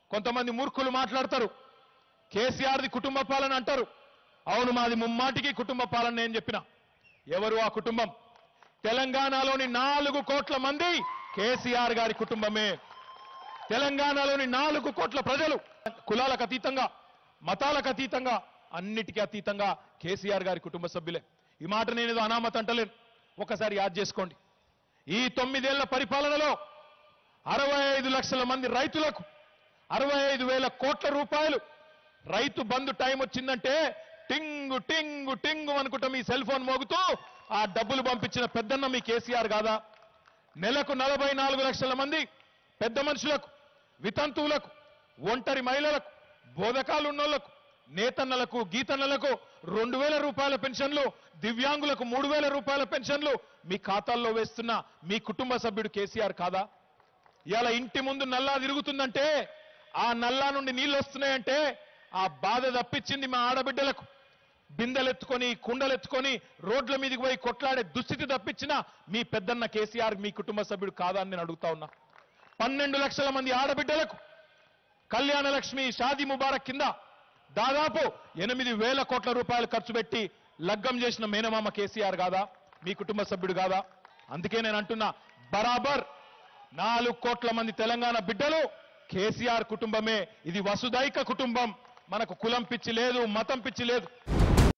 కొంతమంది మూర్ఖులు మాట్లాడతారు కేసీఆర్ది కుటుంబ పాలన అంటారు అవును మాది ముమ్మాటికి కుటుంబ పాలన నేను చెప్పిన ఎవరు ఆ కుటుంబం తెలంగాణలోని నాలుగు కోట్ల మంది కేసీఆర్ గారి కుటుంబమే తెలంగాణలోని నాలుగు కోట్ల ప్రజలు కులాలకు అతీతంగా మతాలకు అతీతంగా అన్నిటికీ అతీతంగా కేసీఆర్ గారి కుటుంబ సభ్యులే ఈ మాట నేను ఏదో అనామత అంటలేను ఒకసారి యాద్ చేసుకోండి ఈ తొమ్మిదేళ్ల పరిపాలనలో అరవై ఐదు లక్షల మంది రైతులకు అరవై ఐదు వేల కోట్ల రూపాయలు రైతు బంధు టైం వచ్చిందంటే టింగు టింగు టింగు అనుకుంటా మీ సెల్ ఫోన్ మోగుతూ ఆ డబ్బులు పంపించిన పెద్దన్న మీ కేసీఆర్ కాదా నెలకు నలభై నాలుగు లక్షల మంది పెద్ద మనుషులకు వితంతువులకు ఒంటరి మహిళలకు బోధకాలు ఉన్నోళ్లకు నేతన్నలకు గీతన్నలకు రెండు వేల రూపాయల పెన్షన్లు దివ్యాంగులకు మూడు వేల రూపాయల పెన్షన్లు మీ ఖాతాల్లో వేస్తున్న మీ కుటుంబ సభ్యుడు కేసీఆర్ కాదా ఇవాళ ఇంటి ముందు నల్లా తిరుగుతుందంటే ఆ నల్లా నుండి నీళ్లు వస్తున్నాయంటే ఆ బాధ తప్పించింది మా ఆడబిడ్డలకు బిందెలెత్తుకొని కుండలెత్తుకొని రోడ్ల మీదకి పోయి కొట్లాడే దుస్థితి తప్పించిన మీ పెద్దన్న కేసీఆర్ మీ కుటుంబ సభ్యుడు కాదా అని నేను అడుగుతా ఉన్నా పన్నెండు లక్షల మంది ఆడబిడ్డలకు కళ్యాణ లక్ష్మి షాదీ ముబారక్ కింద దాదాపు ఎనిమిది వేల కోట్ల రూపాయలు ఖర్చు పెట్టి లగ్గం చేసిన మేనమామ కేసీఆర్ కాదా మీ కుటుంబ సభ్యుడు కాదా అందుకే నేను అంటున్నా బరాబర్ నాలుగు కోట్ల మంది తెలంగాణ బిడ్డలు కేసీఆర్ కుటుంబమే ఇది వసుదైక కుటుంబం మనకు కులం పిచ్చి లేదు మతం పిచ్చి లేదు